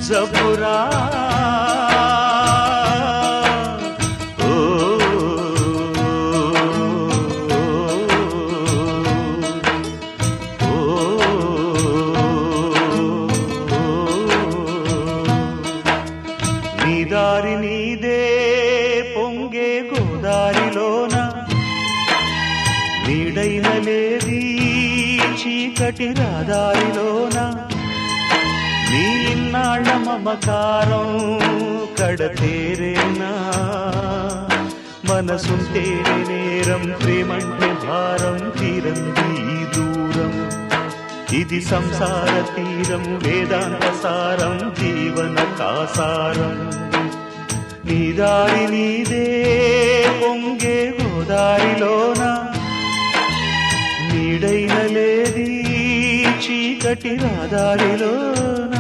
జబురా ఓ, ఓ, నీ దారి నీదే పొంగే గోదారిలోన నీడైన లేది చీకటి రాదారిలోన నీ ఇన్నాళ్ళ మమకారం కడతేరేనా మనసుంటేనే నేరం ప్రేమంటే భారం తీరంది ఈ దూరం ఇది సంసార తీరం వేదాంత సారం జీవన కాసారం నీ దారి నీదే పొంగే గోదారిలోన నీడైన లేది చీకటి రాదారిలోనా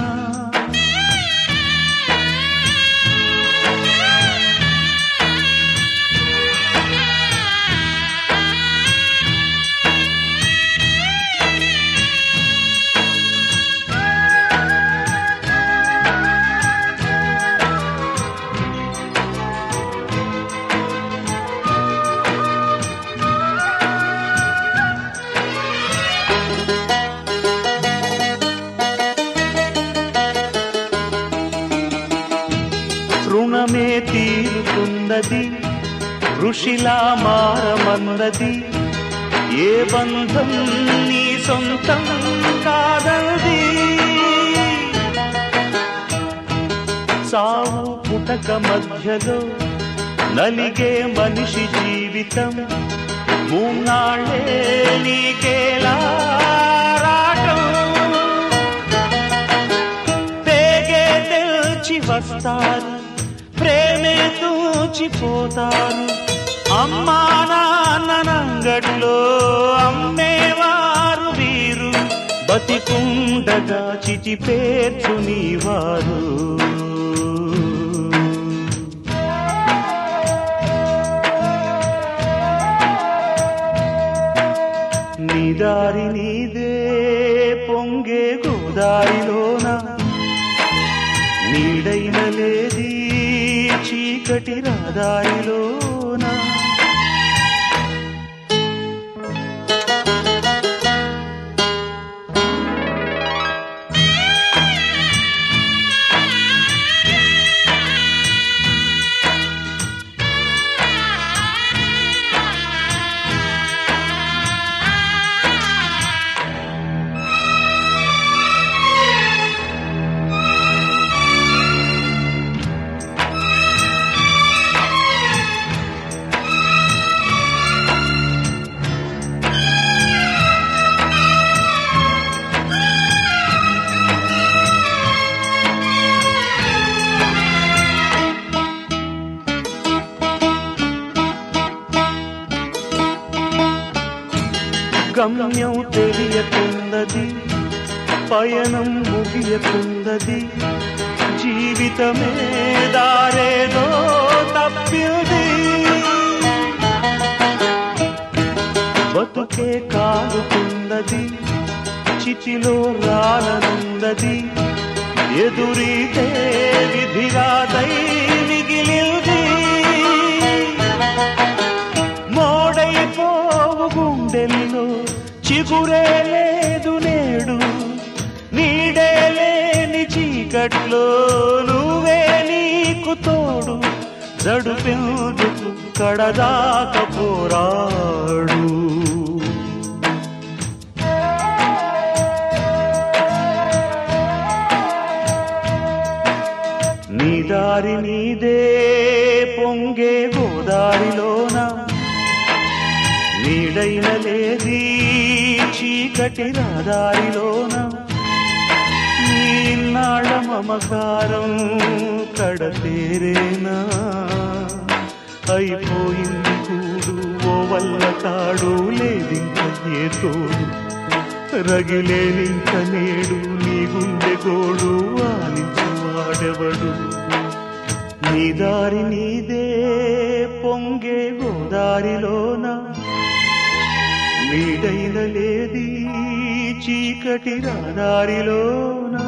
రుణమే తీరుతున్నది ఋషిలా మారమన్నది ఏ బంధం నీ సొంతం కాదది సావు పుటక మధ్యలో నలిగే మనిషి జీవితం మూన్నాళ్ళే నీకేలా రాటం పేగే తెల్చి వస్తారు ప్రేమే తూచిపోతారు అమ్మా నాన్ననంగట్లో అమ్మేవారు వీరు బతికుండగా చిటి పేర్చు నీవారు నీ దారి నీదే పొంగే గోదారిలోన నీడైన లేది చీకటి రాదారిలోన గమ్యం తెలియకున్నది పయనం ముగియకున్నది జీవితమే దారేదో తప్పింది బతుకే కాలుతున్నది చితిలో రాలనున్నది ఎదురీతే విధిరాదై మిగిలింది మోడైపోవు గుండెల్లో చిగురే లేదు నేడు నీడే లేని చీకట్లో నువ్వే నీకు తోడు జడుపెందుకు కడదాక పోరాడు నీ దారి నీదే పొంగే గోదారిలోన నీడైన లేది చీకటి రాదారిలోన నీనాళ్ళ మమకారం కడతేరేనా అయిపోయింది కూడు ఓ వల్ల తాడు లేదింక ఏ తోడు రగిలేనింక నేడు నీ గుండె గోడు ఆలించు వాడెవడు నీ దారి నీదే పొంగే గోదారిలోన నీడైన లేది చీకటి రాదారిలోనా